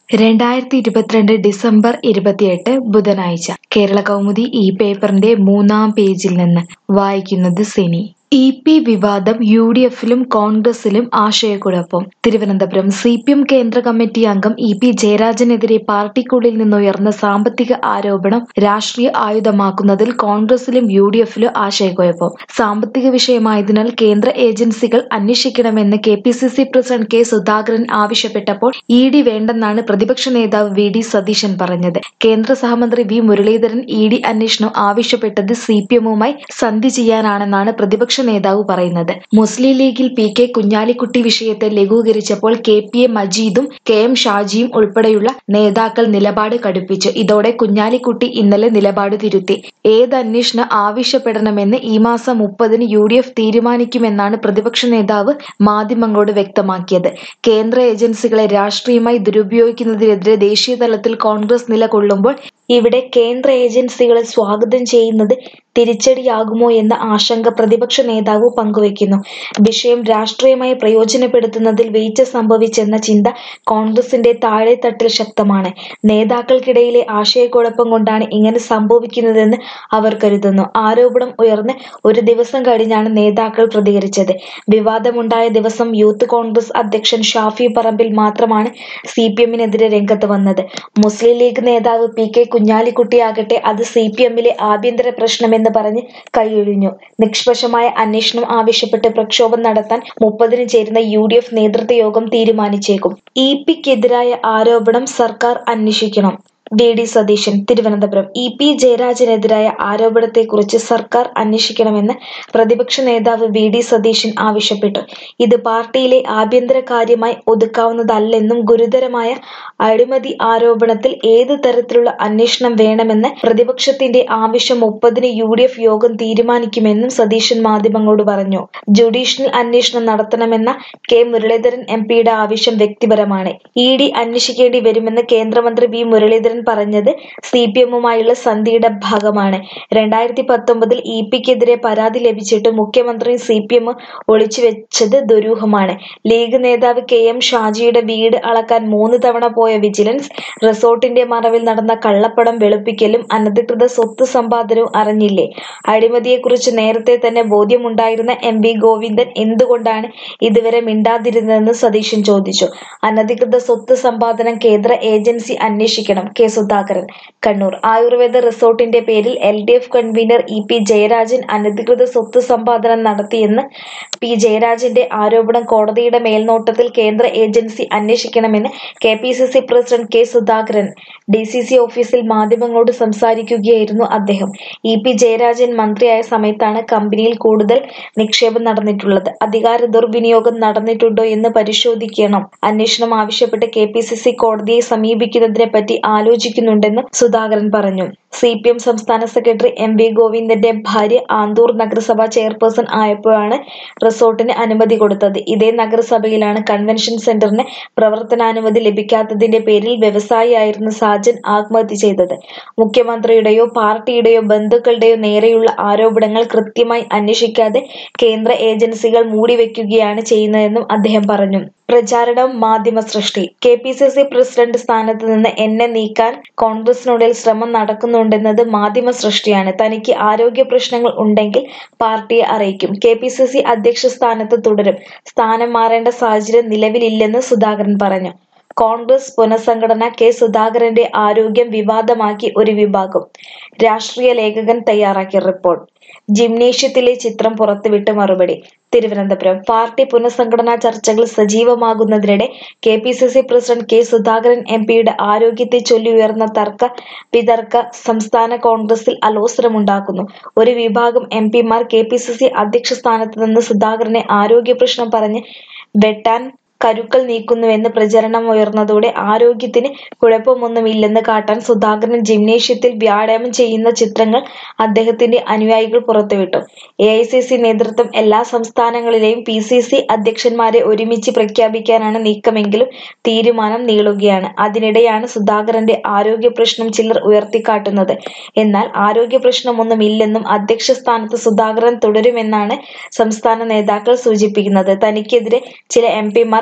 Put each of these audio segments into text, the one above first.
രണ്ടായിരത്തി ഇരുപത്തിരണ്ട് ഡിസംബർ ഇരുപത്തിയെട്ട് ബുധനാഴ്ച കേരള കൗമുദി ഈ പേപ്പറിന്റെ മൂന്നാം പേജിൽ നിന്ന് വായിക്കുന്നത് സിനി ഇ പി വിവാദം യു ഡി എഫിലും കോൺഗ്രസിലും ആശയക്കുഴപ്പം തിരുവനന്തപുരം സി പി എം കേന്ദ്ര കമ്മിറ്റി അംഗം ഇ പി ജയരാജനെതിരെ പാർട്ടിക്കുള്ളിൽ നിന്നുയർന്ന സാമ്പത്തിക ആരോപണം രാഷ്ട്രീയ ആയുധമാക്കുന്നതിൽ കോൺഗ്രസിലും യു ഡി എഫിലും ആശയക്കുഴപ്പം സാമ്പത്തിക വിഷയമായതിനാൽ കേന്ദ്ര ഏജൻസികൾ അന്വേഷിക്കണമെന്ന് K P C C president K Sudhakaran ആവശ്യപ്പെട്ടപ്പോൾ ഇ ഡി വേണ്ടെന്നാണ് പ്രതിപക്ഷ നേതാവ് വി ഡി സതീശൻ പറഞ്ഞത് കേന്ദ്ര സഹമന്ത്രി വി മുരളീധരൻ ഇ ഡി അന്വേഷണം ആവശ്യപ്പെട്ടത് സി പി എമ്മുമായി സന്ധി ചെയ്യാനാണെന്നാണ് പ്രതിപക്ഷ നേതാവ് പറയുന്നത് മുസ്ലിം ലീഗിൽ പി കെ കുഞ്ഞാലിക്കുട്ടി വിഷയത്തെ ലഘൂകരിച്ചപ്പോൾ കെ പി എ മജീദും കെ എം ഷാജിയും ഉൾപ്പെടെയുള്ള നേതാക്കൾ നിലപാട് കടുപ്പിച്ചു ഇതോടെ കുഞ്ഞാലിക്കുട്ടി ഇന്നലെ നിലപാട് തിരുത്തി ഏത് അന്വേഷണം ആവശ്യപ്പെടണമെന്ന് ഈ മാസം മുപ്പതിന് യു ഡി എഫ് തീരുമാനിക്കുമെന്നാണ് പ്രതിപക്ഷ നേതാവ് മാധ്യമങ്ങളോട് വ്യക്തമാക്കിയത് കേന്ദ്ര ഏജൻസികളെ രാഷ്ട്രീയമായി ദുരുപയോഗിക്കുന്നതിനെതിരെ ദേശീയ തലത്തിൽ കോൺഗ്രസ് നിലകൊള്ളുമ്പോൾ ഇവിടെ കേന്ദ്ര ഏജൻസികളെ സ്വാഗതം ചെയ്യുന്നത് തിരിച്ചടിയാകുമോ എന്ന ആശങ്ക പ്രതിപക്ഷ നേതാവ് പങ്കുവയ്ക്കുന്നു വിഷയം രാഷ്ട്രീയമായി പ്രയോജനപ്പെടുത്തുന്നതിൽ വീഴ്ച സംഭവിച്ചെന്ന ചിന്ത കോൺഗ്രസിന്റെ താഴെത്തട്ടിൽ ശക്തമാണ് നേതാക്കൾക്കിടയിലെ ആശയക്കുഴപ്പം കൊണ്ടാണ് ഇങ്ങനെ സംഭവിക്കുന്നതെന്ന് അവർ കരുതുന്നു ആരോപണം ഉയർന്ന് ഒരു ദിവസം കഴിഞ്ഞാണ് നേതാക്കൾ പ്രതികരിച്ചത് വിവാദമുണ്ടായ ദിവസം യൂത്ത് കോൺഗ്രസ് അധ്യക്ഷൻ ഷാഫി പറമ്പിൽ മാത്രമാണ് സി പി എമ്മിനെതിരെ രംഗത്ത് വന്നത് മുസ്ലിം ലീഗ് നേതാവ് പി കെ കുഞ്ഞാലിക്കുട്ടിയാകട്ടെ അത് സി പി എമ്മിലെ ആഭ്യന്തര പ്രശ്നമെന്ന് പറഞ്ഞ് കൈയൊഴിഞ്ഞു നിഷ്പക്ഷമായ അന്വേഷണം ആവശ്യപ്പെട്ട് പ്രക്ഷോഭം നടത്താൻ മുപ്പതിന് ചേരുന്ന യു ഡി എഫ് നേതൃത്വ യോഗം തീരുമാനിച്ചേക്കും ഇ പിക്കെതിരായ ആരോപണം സർക്കാർ അന്വേഷിക്കണം V D Satheesan Thiruvananthapuram E P ജയരാജനെതിരായ ആരോപണത്തെക്കുറിച്ച് സർക്കാർ അന്വേഷിക്കണമെന്ന് പ്രതിപക്ഷ നേതാവ് വി ഡി സതീശൻ ആവശ്യപ്പെട്ടു ഇത് പാർട്ടിയിലെ ആഭ്യന്തര കാര്യമായി ഒതുക്കാവുന്നതല്ലെന്നും ഗുരുതരമായ അഴിമതി ആരോപണത്തിൽ ഏത് തരത്തിലുള്ള അന്വേഷണം വേണമെന്ന് പ്രതിപക്ഷത്തിന്റെ ആവശ്യം മുപ്പതിന് യു ഡി എഫ് യോഗം തീരുമാനിക്കുമെന്നും സതീശൻ മാധ്യമങ്ങളോട് പറഞ്ഞു ജുഡീഷ്യൽ അന്വേഷണം നടത്തണമെന്ന കെ മുരളീധരൻ എം പിയുടെ ആവശ്യം വ്യക്തിപരമാണ് ഇ ഡി അന്വേഷിക്കേണ്ടി വരുമെന്ന് കേന്ദ്രമന്ത്രി വി മുരളീധരൻ പറഞ്ഞത് സി പി എമ്മുമായുള്ള സന്ധിയുടെ ഭാഗമാണ് രണ്ടായിരത്തി പത്തൊമ്പതിൽ ഇ പിക്കെതിരെ പരാതി ലഭിച്ചിട്ട് മുഖ്യമന്ത്രിയും സി പി എം ഒളിച്ചുവെച്ചത് ദുരൂഹമാണ് ലീഗ് നേതാവ് കെ എം ഷാജിയുടെ വീട് അളക്കാൻ മൂന്ന് തവണ പോയ വിജിലൻസ് റിസോർട്ടിന്റെ മറവിൽ നടന്ന കള്ളപ്പണം വെളുപ്പിക്കലും അനധികൃത സ്വത്ത് സമ്പാദനവും അറിഞ്ഞില്ലേ അഴിമതിയെക്കുറിച്ച് നേരത്തെ തന്നെ ബോധ്യമുണ്ടായിരുന്ന എം വി ഗോവിന്ദൻ എന്തുകൊണ്ടാണ് ഇതുവരെ മിണ്ടാതിരുന്നതെന്ന് സതീശൻ ചോദിച്ചു അനധികൃത സ്വത്ത് സമ്പാദനം കേന്ദ്ര ഏജൻസി അന്വേഷിക്കണം കെ സുധാകരൻ കണ്ണൂർ ആയുർവേദ റിസോർട്ടിന്റെ പേരിൽ L D F convener E P Jayarajan അനധികൃത സ്വത്ത് സമ്പാദനം നടത്തിയെന്ന് പി ജയരാജന്റെ ആരോപണം കോടതിയുടെ മേൽനോട്ടത്തിൽ കേന്ദ്ര ഏജൻസി അന്വേഷിക്കണമെന്ന് K P C C president K Sudhakaran D C C ഓഫീസിൽ മാധ്യമങ്ങളോട് സംസാരിക്കുകയായിരുന്നു അദ്ദേഹം ഇ പി ജയരാജൻ മന്ത്രിയായ സമയത്താണ് കമ്പനിയിൽ കൂടുതൽ നിക്ഷേപം നടന്നിട്ടുള്ളത് അധികാര ദുർവിനിയോഗം നടന്നിട്ടുണ്ടോ എന്ന് പരിശോധിക്കണം അന്വേഷണം ആവശ്യപ്പെട്ട് കെ പി സി സി കോടതിയെ സമീപിക്കുന്നതിനെ പറ്റി ആലോചിക്കുന്നുണ്ടെന്നും സുധാകരൻ പറഞ്ഞു സി പി എം സംസ്ഥാന സെക്രട്ടറി എം വി ഗോവിന്ദന്റെ ഭാര്യ ആന്തൂർ നഗരസഭ ചെയർപേഴ്സൺ ആയപ്പോഴാണ് റിസോർട്ടിന് അനുമതി കൊടുത്തത് ഇതേ നഗരസഭയിലാണ് കൺവെൻഷൻ സെന്ററിന് പ്രവർത്തനാനുമതി ലഭിക്കാത്തതിന്റെ പേരിൽ വ്യവസായിയായിരുന്ന സാജൻ ആത്മഹത്യ ചെയ്തത് മുഖ്യമന്ത്രിയുടെയോ പാർട്ടിയുടെയോ ബന്ധുക്കളുടെയോ നേരെയുള്ള ആരോപണങ്ങൾ കൃത്യമായി അന്വേഷിക്കാതെ കേന്ദ്ര ഏജൻസികൾ മൂടിവെക്കുകയാണ് ചെയ്യുന്നതെന്നും അദ്ദേഹം പറഞ്ഞു പ്രചാരണം മാധ്യമ സൃഷ്ടി K P C C president സ്ഥാനത്ത് നിന്ന് എന്നെ നീക്കാൻ കോൺഗ്രസിനുള്ളിൽ ശ്രമം നടക്കുന്നുണ്ടെന്നത് മാധ്യമ സൃഷ്ടിയാണ് തനിക്ക് ആരോഗ്യ പ്രശ്നങ്ങൾ ഉണ്ടെങ്കിൽ പാർട്ടിയെ അറിയിക്കും കെ പി സി സി അധ്യക്ഷ സ്ഥാനത്ത് തുടരും സ്ഥാനം മാറേണ്ട സാഹചര്യം നിലവിലില്ലെന്ന് സുധാകരൻ പറഞ്ഞു കോൺഗ്രസ് പുനഃസംഘടന കെ സുധാകരന്റെ ആരോഗ്യം വിവാദമാക്കി ഒരു വിഭാഗം രാഷ്ട്രീയ ലേഖകൻ തയ്യാറാക്കിയ റിപ്പോർട്ട് ജിംനേഷ്യത്തിലെ ചിത്രം പുറത്തുവിട്ട് മറുപടി തിരുവനന്തപുരം പാർട്ടി പുനഃസംഘടനാ ചർച്ചകൾ സജീവമാകുന്നതിനിടെ K P C C president K Sudhakaran M പിയുടെ ആരോഗ്യത്തെ ചൊല്ലി ഉയർന്ന തർക്ക വിതർക്ക സംസ്ഥാന കോൺഗ്രസിൽ അലോസരമുണ്ടാക്കുന്നു ഒരു വിഭാഗം എം പിമാർ കെ പി സി സി അധ്യക്ഷ സ്ഥാനത്ത് നിന്ന് സുധാകരനെ ആരോഗ്യ പ്രശ്നം പറഞ്ഞ് വെട്ടാൻ കരുക്കൾ നീക്കുന്നുവെന്ന് പ്രചരണം ഉയർന്നതോടെ ആരോഗ്യത്തിന് കുഴപ്പമൊന്നുമില്ലെന്ന് കാട്ടാൻ സുധാകരൻ ജിംനേഷ്യത്തിൽ വ്യായാമം ചെയ്യുന്ന ചിത്രങ്ങൾ അദ്ദേഹത്തിന്റെ അനുയായികൾ പുറത്തുവിട്ടു എ ഐ സി സി നേതൃത്വം എല്ലാ സംസ്ഥാനങ്ങളിലെയും പി സി സി അധ്യക്ഷന്മാരെ ഒരുമിച്ച് പ്രഖ്യാപിക്കാനാണ് നീക്കമെങ്കിലും തീരുമാനം നീളുകയാണ് അതിനിടെയാണ് സുധാകരന്റെ ആരോഗ്യ പ്രശ്നം ചിലർ ഉയർത്തിക്കാട്ടുന്നത് എന്നാൽ ആരോഗ്യ പ്രശ്നമൊന്നുമില്ലെന്നും അധ്യക്ഷ സ്ഥാനത്ത് സുധാകരൻ തുടരുമെന്നാണ് സംസ്ഥാന നേതാക്കൾ സൂചിപ്പിക്കുന്നത് തനിക്കെതിരെ ചില എം പിമാർ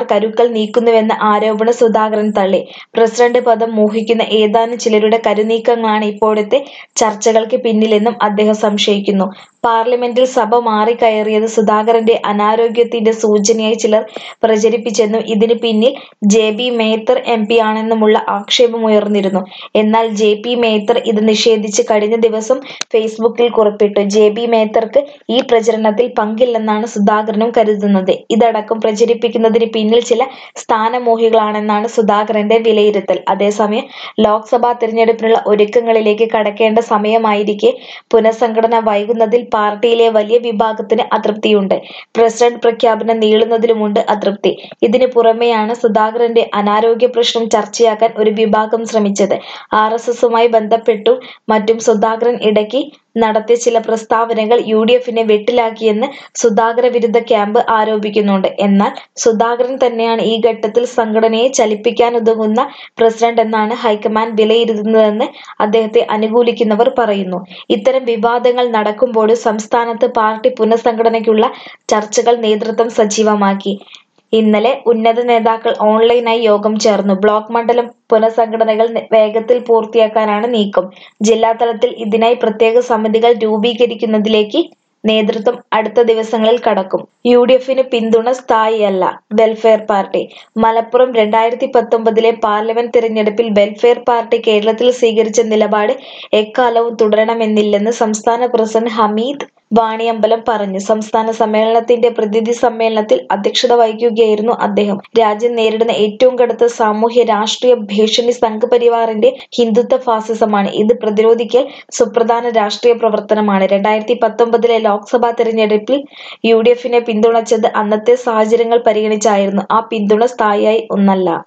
കരുക്കൾ നീക്കുന്നുവെന്ന ആരോപണം സുധാകരൻ തള്ളി പ്രസിഡന്റ് പദം മോഹിക്കുന്ന ഏതാനും ചിലരുടെ കരുനീക്കങ്ങളാണ് ഇപ്പോഴത്തെ ചർച്ചകൾക്ക് പിന്നിലെന്നും അദ്ദേഹം സംശയിക്കുന്നു പാർലമെന്റിൽ സഭ മാറിക്കയറിയത് സുധാകരന്റെ അനാരോഗ്യത്തിന്റെ സൂചനയായി ചിലർ പ്രചരിപ്പിച്ചെന്നും ഇതിന് പിന്നിൽ J B Mather M P ആണെന്നുമുള്ള ആക്ഷേപമുയർന്നിരുന്നു എന്നാൽ ജെ പി മേത്തർ ഇത് നിഷേധിച്ച് കഴിഞ്ഞ ദിവസം ഫേസ്ബുക്കിൽ കുറിപ്പിട്ടു ജെ ബി മേത്തർക്ക് ഈ പ്രചരണത്തിൽ പങ്കില്ലെന്നാണ് സുധാകരനും കരുതുന്നത് ഇതടക്കം പ്രചരിപ്പിക്കുന്നതിന് പിന്നിൽ ചില സ്ഥാനമോഹികളാണെന്നാണ് സുധാകരന്റെ വിലയിരുത്തൽ അതേസമയം ലോക്സഭാ തിരഞ്ഞെടുപ്പിനുള്ള ഒരുക്കങ്ങളിലേക്ക് കടക്കേണ്ട സമയമായിരിക്കെ പുനഃസംഘടന വൈകുന്നതിൽ പാർട്ടിയിലെ വലിയ വിഭാഗത്തിന് അതൃപ്തിയുണ്ട് പ്രസിഡന്റ് പ്രഖ്യാപനം നീളുന്നതിലുമുണ്ട് അതൃപ്തി ഇതിന് പുറമെയാണ് സുധാകരന്റെ അനാരോഗ്യ പ്രശ്നം ചർച്ചയാക്കാൻ ഒരു വിഭാഗം ശ്രമിച്ചത് ആർ എസ് എസുമായി ബന്ധപ്പെട്ടും മറ്റും സുധാകരൻ ഇടയ്ക്ക് നടത്തിയ ചില പ്രസ്താവനകൾ യു ഡി എഫിനെ വെട്ടിലാക്കിയെന്ന് സുധാകര വിരുദ്ധ ക്യാമ്പ് ആരോപിക്കുന്നുണ്ട് എന്നാൽ സുധാകരൻ തന്നെയാണ് ഈ ഘട്ടത്തിൽ സംഘടനയെ ചലിപ്പിക്കാനുതകുന്ന പ്രസിഡന്റ് എന്നാണ് ഹൈക്കമാൻഡ് വിലയിരുത്തുന്നതെന്ന് അദ്ദേഹത്തെ അനുകൂലിക്കുന്നവർ പറയുന്നു ഇത്തരം വിവാദങ്ങൾ നടക്കുമ്പോഴും സംസ്ഥാനത്ത് പാർട്ടി പുനഃസംഘടനയ്ക്കുള്ള ചർച്ചകൾ നേതൃത്വം സജീവമാക്കി ഇന്നലെ ഉന്നത നേതാക്കൾ ഓൺലൈനായി യോഗം ചേർന്നു ബ്ലോക്ക് മണ്ഡലം പുനഃസംഘടനകൾ വേഗത്തിൽ പൂർത്തിയാക്കാനാണ് നീക്കം ജില്ലാതലത്തിൽ ഇതിനായി പ്രത്യേക സമിതികൾ രൂപീകരിക്കുന്നതിലേക്ക് നേതൃത്വം അടുത്ത ദിവസങ്ങളിൽ കടക്കും യു ഡി എഫിന് പിന്തുണ സ്ഥായിയല്ല വെൽഫെയർ പാർട്ടി മലപ്പുറം രണ്ടായിരത്തി പത്തൊമ്പതിലെ പാർലമെന്റ് തിരഞ്ഞെടുപ്പിൽ വെൽഫെയർ പാർട്ടി കേരളത്തിൽ സ്വീകരിച്ച നിലപാട് എക്കാലവും തുടരണമെന്നില്ലെന്ന് സംസ്ഥാന പ്രസിഡന്റ് ഹമീദ് വാണിയമ്പലം പറഞ്ഞു സംസ്ഥാന സമ്മേളനത്തിന്റെ പ്രതിനിധി സമ്മേളനത്തിൽ അധ്യക്ഷത വഹിക്കുകയായിരുന്നു അദ്ദേഹം രാജ്യം നേരിടുന്ന ഏറ്റവും കടുത്ത സാമൂഹ്യ രാഷ്ട്രീയ ഭീഷണി സംഘപരിവാറിന്റെ ഹിന്ദുത്വ ഫാസിസമാണ് ഇത് പ്രതിരോധിക്കൽ സുപ്രധാന രാഷ്ട്രീയ പ്രവർത്തനമാണ് രണ്ടായിരത്തി പത്തൊമ്പതിലെ ലോക്സഭാ തെരഞ്ഞെടുപ്പിൽ യു ഡി എഫിനെ പിന്തുണച്ചത് അന്നത്തെ സാഹചര്യങ്ങൾ പരിഗണിച്ചായിരുന്നു ആ പിന്തുണ സ്ഥായിയായി ഒന്നല്ല